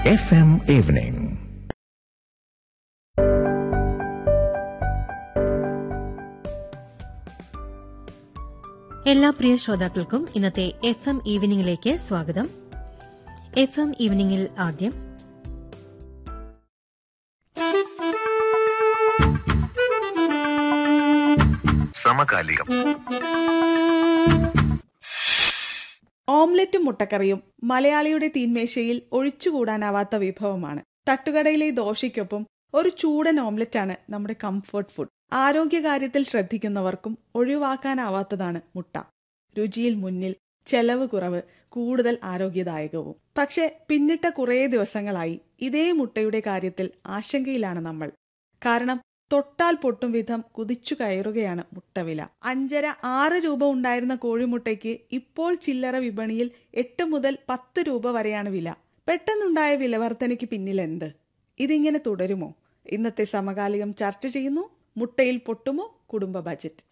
FM Evening. എല്ലാ പ്രിയ ശ്രോതാക്കൾക്കും ഇന്നത്തെ എഫ് എം ഈവനിംഗിലേക്ക് സ്വാഗതം എഫ് എം ഈവനിംഗിൽ ആദ്യം സമകാലികം ഓംലറ്റും മുട്ടക്കറിയും മലയാളിയുടെ തീന്മേശയിൽ ഒഴിച്ചുകൂടാനാവാത്ത വിഭവമാണ് തട്ടുകടയിലെ ദോശയ്ക്കൊപ്പം ഒരു ചൂടൻ ഓംലറ്റാണ് നമ്മുടെ കംഫർട്ട് ഫുഡ് ആരോഗ്യകാര്യത്തിൽ ശ്രദ്ധിക്കുന്നവർക്കും ഒഴിവാക്കാനാവാത്തതാണ് മുട്ട രുചിയിൽ മുന്നിൽ ചെലവ് കുറവ് കൂടുതൽ ആരോഗ്യദായകവും പക്ഷെ പിന്നിട്ട കുറേ ദിവസങ്ങളായി ഇതേ മുട്ടയുടെ കാര്യത്തിൽ ആശങ്കയിലാണ് നമ്മൾ കാരണം തൊട്ടാൽ പൊട്ടും വിധം കുതിച്ചു കയറുകയാണ് മുട്ടവില അഞ്ചര ആറ് രൂപ ഉണ്ടായിരുന്ന കോഴിമുട്ടയ്ക്ക് ഇപ്പോൾ ചില്ലറ വിപണിയിൽ എട്ട് മുതൽ പത്ത് രൂപ വരെയാണ് വില പെട്ടെന്നുണ്ടായ വിലവർധനയ്ക്ക് പിന്നിൽ എന്ത് ഇതിങ്ങനെ തുടരുമോ ഇന്നത്തെ സമകാലികം ചർച്ച ചെയ്യുന്നു മുട്ടയിൽ പൊട്ടുമോ കുടുംബ ബജറ്റ്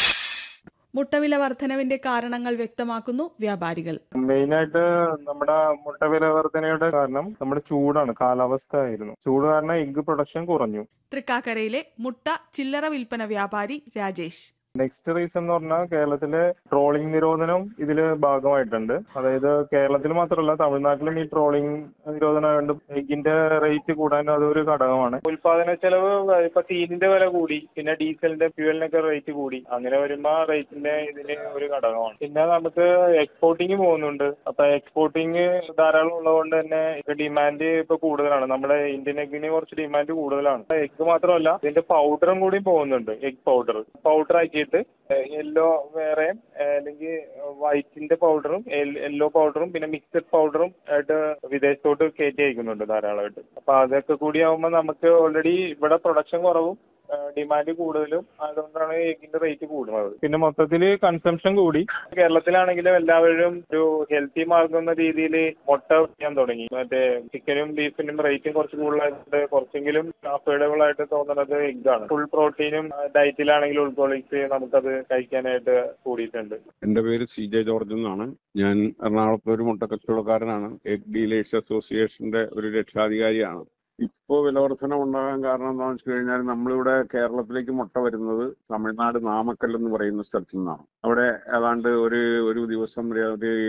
മുട്ടവില വർധനവിന്റെ കാരണങ്ങൾ വ്യക്തമാക്കുന്നു വ്യാപാരികൾ മെയിൻ ആയിട്ട് നമ്മുടെ മുട്ട വില വർധനയുടെ കാരണം നമ്മുടെ ചൂടാണ് കാലാവസ്ഥ ആയിരുന്നു ചൂട് കാരണം എഗ് പ്രൊഡക്ഷൻ കുറഞ്ഞു തൃക്കാക്കരയിലെ മുട്ട ചില്ലറ വിൽപ്പന വ്യാപാരി രാജേഷ് നെക്സ്റ്റ് റീസൺ എന്ന് പറഞ്ഞാൽ കേരളത്തിലെ ട്രോളിംഗ് നിരോധനം ഇതില് ഭാഗമായിട്ടുണ്ട് അതായത് കേരളത്തിൽ മാത്രമല്ല തമിഴ്നാട്ടിലും ഈ ട്രോളിംഗ് നിരോധനം ആയതുകൊണ്ട് എഗിന്റെ റേറ്റ് കൂടാൻ അതൊരു ഘടകമാണ് ഉൽപാദന ചെലവ് ഇപ്പൊ തീനിന്റെ വില കൂടി പിന്നെ ഡീസലിന്റെ ഫ്യൂവലിനൊക്കെ റേറ്റ് കൂടി അങ്ങനെ വരുമ്പോ റേറ്റിന്റെ ഇതിന് ഒരു ഘടകമാണ് പിന്നെ നമുക്ക് എക്സ്പോർട്ടിങ് പോകുന്നുണ്ട് അപ്പൊ എക്സ്പോർട്ടിങ് ധാരാളം ഉള്ളതുകൊണ്ട് തന്നെ ഡിമാൻഡ് ഇപ്പൊ കൂടുതലാണ് നമ്മുടെ ഇന്ത്യൻ എഗിന് കുറച്ച് ഡിമാൻഡ് കൂടുതലാണ് എഗ് മാത്രമല്ല ഇതിന്റെ പൗഡറും കൂടി പോകുന്നുണ്ട് എഗ് പൗഡർ പൗഡർ ആക്കിയിട്ട് യെല്ലോ വേറെ അല്ലെങ്കിൽ വൈറ്റിന്റെ പൗഡറും യെല്ലോ പൗഡറും പിന്നെ മിക്സഡ് പൗഡറും ആയിട്ട് വിദേശത്തോട്ട് കയറ്റി അയക്കുന്നുണ്ട് ധാരാളമായിട്ട് അപ്പൊ അതൊക്കെ കൂടി ആവുമ്പോൾ നമുക്ക് ഓൾറെഡി ഇവിടെ പ്രൊഡക്ഷൻ കുറവും ഡിമാൻഡ് കൂടുതലും അതുകൊണ്ടാണ് എഗിന്റെ റേറ്റ് കൂടുന്നത് പിന്നെ മൊത്തത്തിൽ കൺസംഷൻ കൂടി കേരളത്തിലാണെങ്കിലും എല്ലാവരും ഒരു ഹെൽത്തി മാർഗം എന്ന രീതിയിൽ മുട്ട ചെയ്യാൻ തുടങ്ങി മറ്റേ ചിക്കനും ബീഫിനും റേറ്റും കുറച്ച് കൂടുതലായിട്ട് കുറച്ചെങ്കിലും അഫോർഡബിൾ ആയിട്ട് തോന്നുന്നത് എഗ്ഗാണ് ഫുൾ പ്രോട്ടീനും ഡയറ്റിലാണെങ്കിലും ഉൾക്കൊള്ളിച്ച് നമുക്കത് കഴിക്കാനായിട്ട് കൂടിയിട്ടുണ്ട് എന്റെ പേര് സി ജെ ജോർജ് എന്നാണ് ഞാൻ എറണാകുളത്തെ ഒരു മുട്ട കച്ചവടക്കാരനാണ് എഗ് ഡീലേഴ്സ് അസോസിയേഷന്റെ ഒരു രക്ഷാധികാരിയാണ് ഇപ്പോൾ വിലവർധന ഉണ്ടാകാൻ കാരണം എന്താണെന്ന് വെച്ച് കഴിഞ്ഞാൽ നമ്മളിവിടെ കേരളത്തിലേക്ക് മുട്ട വരുന്നത് തമിഴ്നാട് നാമക്കൽ എന്ന് പറയുന്ന സ്ഥലത്തു നിന്നാണ് അവിടെ ഏതാണ്ട് ഒരു ഒരു ദിവസം ഒരു